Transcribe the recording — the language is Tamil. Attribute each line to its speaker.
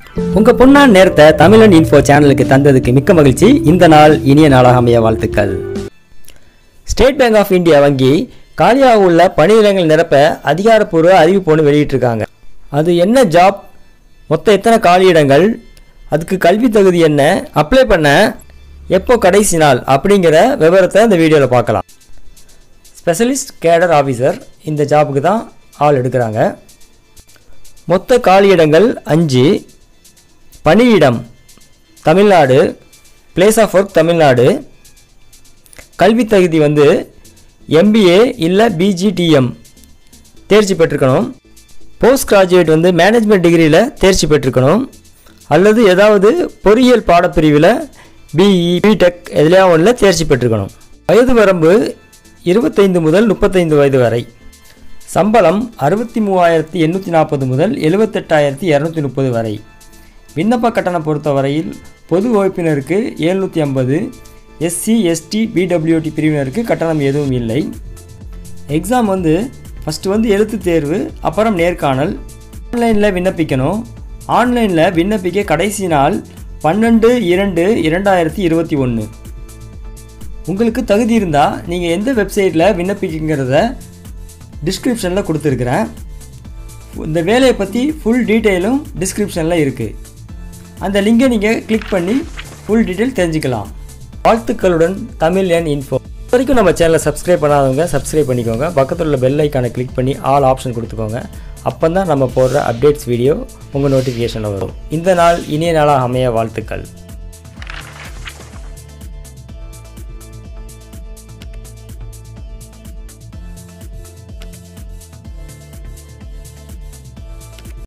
Speaker 1: உங்க பொன்னான் நேரத்தை தமிழன் இன்ஃபோ சேனலுக்கு தந்ததுக்கு மிக்க மகிழ்ச்சி இந்த நாள் இனிய நாளாக அமைய வாழ்த்துக்கள் ஸ்டேட் பேங்க் ஆஃப் இந்தியா வங்கி காலியாக உள்ள பணியிடங்கள் நிரப்ப அதிகாரப்பூர்வ அறிவிப்பு ஒன்று வெளியிட்டிருக்காங்க அது என்ன ஜாப் மொத்தம் எத்தனை காலியிடங்கள் அதுக்கு கல்வி தகுதி என்ன அப்ளை பண்ண எப்போ கடைசி நாள் அப்படிங்கிற விவரத்தை இந்த வீடியோவில் பார்க்கலாம் ஸ்பெஷலிஸ்ட் கேடர் ஆஃபீஸர் இந்த ஜாபுக்கு தான் ஆள் எடுக்கிறாங்க மொத்த காலியிடங்கள் அஞ்சு பணியிடம் Tamil Nadu place of work Tamil Nadu கல்வி தகுதி வந்து எம்பிஏ இல்லை பிஜிடிஎம் தேர்ச்சி பெற்றிருக்கணும் போஸ்ட் கிராஜுவேட் வந்து மேனேஜ்மெண்ட் டிகிரியில் தேர்ச்சி பெற்றிருக்கணும் அல்லது ஏதாவது பொறியியல் பாடப்பிரிவில் பிஇ பிடெக் எதுலையா ஒன்றில் தேர்ச்சி பெற்றிருக்கணும் வயது வரம்பு இருபத்தைந்து முதல் முப்பத்தைந்து வயது வரை சம்பளம் அறுபத்தி மூவாயிரத்தி எண்ணூற்றி நாற்பது முதல் எழுபத்தெட்டாயிரத்தி இரநூத்தி முப்பது வரை விண்ணப்ப கட்டணம் பொறுத்தவரையில் பொது உறுப்பினருக்கு எழுநூற்றி ஐம்பது எஸ்சி எஸ்டி பிடபிள்யூடி பிரிவினருக்கு கட்டணம் எதுவும் இல்லை எக்ஸாம் வந்து ஃபஸ்ட்டு வந்து எழுத்து தேர்வு அப்புறம் நேர்காணல் ஆன்லைனில் விண்ணப்பிக்கணும் ஆன்லைனில் விண்ணப்பிக்க கடைசி நாள் பன்னெண்டு இரண்டு இரண்டாயிரத்தி இருபத்தி ஒன்று உங்களுக்கு தகுதி இருந்தால் நீங்கள் எந்த வெப்சைட்டில் விண்ணப்பிக்கிறத டிஸ்கிரிப்ஷனில் கொடுத்துருக்குறேன் இந்த வேலையை பற்றி ஃபுல் டீட்டெயிலும் டிஸ்கிரிப்ஷனில் இருக்குது அந்த லிங்கை நீங்கள் கிளிக் பண்ணி ஃபுல் டீட்டெயில் தெரிஞ்சுக்கலாம் வாழ்த்துக்களுடன் தமிழ் என் இன்ஃபோ இது வரைக்கும் நம்ம சேனலை சப்ஸ்கிரைப் பண்ணாதவங்க சப்ஸ்கிரைப் பண்ணிக்கோங்க பக்கத்தில் உள்ள பெல் ஐக்கானை கிளிக் பண்ணி ஆல் ஆப்ஷன் கொடுத்துக்கோங்க அப்போ தான் நம்ம போடுற அப்டேட்ஸ் வீடியோ உங்கள் நோட்டிஃபிகேஷனில் வரும் இந்த நாள் இனிய நாளாக அமைய வாழ்த்துக்கள்